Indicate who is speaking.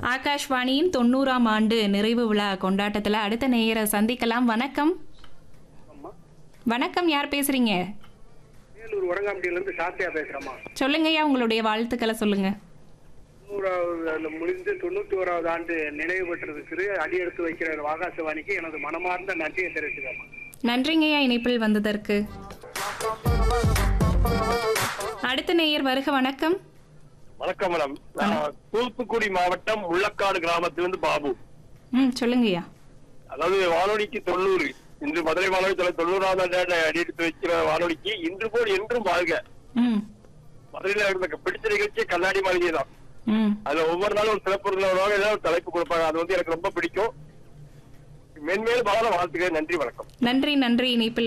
Speaker 1: ஆகாஷ்வாணியின் தொண்ணூறாம் ஆண்டு நிறைவு விழா கொண்டாட்டத்தில் அடுத்த நேயரை சந்திக்கலாம் வணக்கம்
Speaker 2: ஆமா
Speaker 1: வணக்கம் யார் பேசுறீங்க
Speaker 2: வேலூர் வடங்காம்பட்டியிலேருந்து சாத்தியா பேசுகிறேம்மா
Speaker 1: சொல்லுங்கய்யா உங்களுடைய வாழ்த்துக்களை சொல்லுங்க
Speaker 2: தொண்ணூறாவது அதில் முடிந்து தொண்ணூற்றி ஓராவது ஆண்டு நினைவு பெற்றதுக்கு அடி எடுத்து வைக்கிற ஆகாசவாணிக்கு எனது மனமார்ந்த நன்றியை தெரிவிச்சுக்கிறேம்மா
Speaker 1: நன்றிங்கய்யா இணைப்பில் வந்ததற்கு அடுத்த நேயர் வருக வணக்கம்
Speaker 3: வணக்கம் மேடம் நான் தூத்துக்குடி மாவட்டம் முள்ளக்காடு கிராமத்திலிருந்து பாபு
Speaker 1: ம் சொல்லுங்கய்யா
Speaker 3: அதாவது வானொலிக்கு தொண்ணூறு இன்று மதுரை வானொலி தொலை தொண்ணூறாவது ஆண்டு அடியெடுத்து வைக்கிற வானொலிக்கு இன்று போல் என்றும் வாழ்க
Speaker 1: ம்
Speaker 3: மதுரையில இருந்த பிடிச்ச நிகழ்ச்சி கண்ணாடி மாளிகை தான்
Speaker 1: ம்
Speaker 3: அதுல ஒவ்வொரு நாளும் ஒரு சிறப்பு வருவாங்க ஏதாவது ஒரு தலைப்பு கொடுப்பாங்க அது வந்து எனக்கு ரொம்ப பிடிக்கும் மென்மேலும் பல வாழ்த்துக்கள் நன்றி வணக்கம்
Speaker 1: நன்றி நன்றி இணைப்பில்